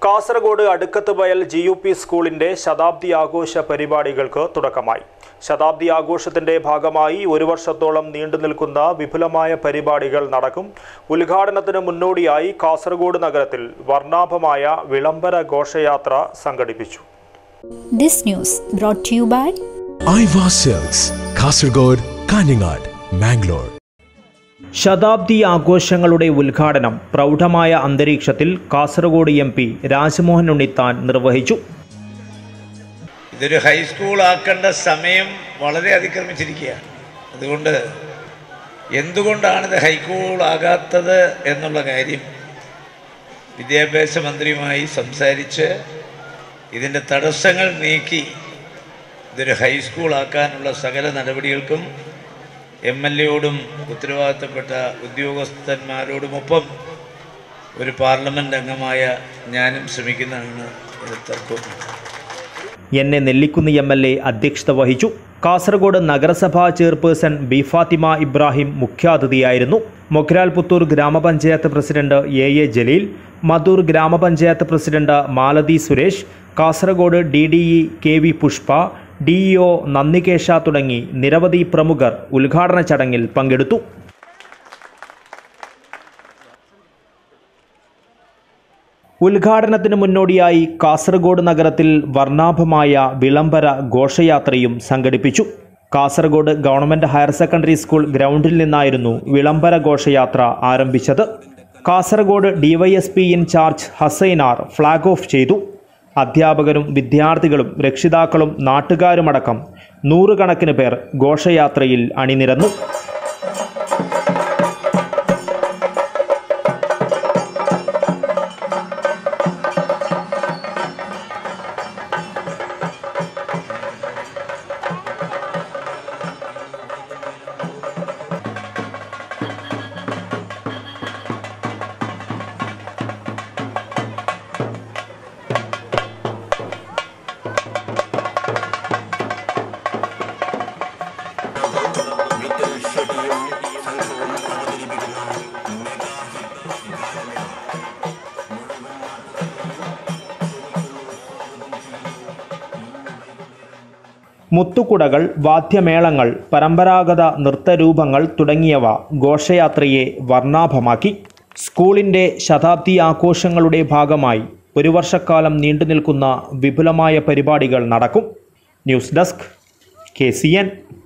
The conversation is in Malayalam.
കാസർഗോഡ് അടുക്കത്ത് വയൽ ജി യു പി സ്കൂളിന്റെ ശതാബ്ദി ആഘോഷ പരിപാടികൾക്ക് തുടക്കമായി ശതാബ്ദി ആഘോഷത്തിന്റെ ഭാഗമായി ഒരു വർഷത്തോളം നീണ്ടു നിൽക്കുന്ന വിപുലമായ പരിപാടികൾ നടക്കും ഉദ്ഘാടനത്തിന് മുന്നോടിയായി കാസർഗോഡ് നഗരത്തിൽ വർണ്ണാഭമായ വിളംബര ഘോഷയാത്ര സംഘടിപ്പിച്ചു This news brought to you by Aiwa sales Kasaragod Kanhangad Mangalore ശതാബ്ദി ആഘോഷങ്ങളുടെ ഉദ്ഘാടനം പ്രൗഢമായ അന്തരീക്ഷത്തിൽ കാസർഗോഡ് എം പി രാജ്മോഹൻ ഉണ്ണിത്താൻ നിർവഹിച്ചു ഇതൊരു ഹൈസ്കൂൾ ആക്കേണ്ട സമയം വളരെ അതിക്രമിച്ചിരിക്കുകയാണ് അതുകൊണ്ട് എന്തുകൊണ്ടാണിത് ഹൈസ്കൂൾ ആകാത്തത് എന്നുള്ള കാര്യം വിദ്യാഭ്യാസ മന്ത്രിയുമായി സംസാരിച്ച് ഇതിൻ്റെ തടസ്സങ്ങൾ നീക്കി ഇതൊരു ഹൈസ്കൂൾ ആക്കാനുള്ള സകല നടപടികൾക്കും എം എൽ എയോടും ഉത്തരവാദിത്തപ്പെട്ട ഉദ്യോഗസ്ഥന്മാരോടുമൊപ്പം ഒരു പാർലമെൻറ്റ് അംഗമായ ഞാനും ശ്രമിക്കുന്നതാണ് ഇത് തർക്കവും N A Nellikunnu M L A അധ്യക്ഷത വഹിച്ചു കാസർഗോഡ് നഗരസഭാ ചെയർപേഴ്സൺ ബി ഫാത്തിമ ഇബ്രാഹിം മുഖ്യാതിഥിയായിരുന്നു Mogral Puthur grama panchayat president A A Jaleel Madhur grama panchayat president Malathi Suresh Kasaragod D D E K V Pushpa D E O Nandikesha തുടങ്ങി നിരവധി പ്രമുഖർ ഉദ്ഘാടന ചടങ്ങിൽ പങ്കെടുത്തു ഉദ്ഘാടനത്തിന് മുന്നോടിയായി കാസർഗോഡ് നഗരത്തിൽ വർണ്ണാഭമായ വിളംബര ഘോഷയാത്രയും സംഘടിപ്പിച്ചു Kasaragod government higher secondary school ഗ്രൗണ്ടിൽ നിന്നായിരുന്നു വിളംബര ഘോഷയാത്ര ആരംഭിച്ചത് Kasaragod DYSP in charge Hassainar flag off ചെയ്തു അധ്യാപകരും വിദ്യാർത്ഥികളും രക്ഷിതാക്കളും നാട്ടുകാരുമടക്കം നൂറുകണക്കിന് പേർ ഘോഷയാത്രയിൽ അണിനിരന്നു മുത്തുകുടകൾ വാദ്യമേളങ്ങൾ പരമ്പരാഗത നൃത്തരൂപങ്ങൾ തുടങ്ങിയവ ഘോഷയാത്രയെ വർണ്ണാഭമാക്കി സ്കൂളിൻ്റെ ശതാബ്ദി ആഘോഷങ്ങളുടെ ഭാഗമായി ഒരു വർഷക്കാലം നീണ്ടുനിൽക്കുന്ന വിപുലമായ പരിപാടികൾ നടക്കും news desk K C N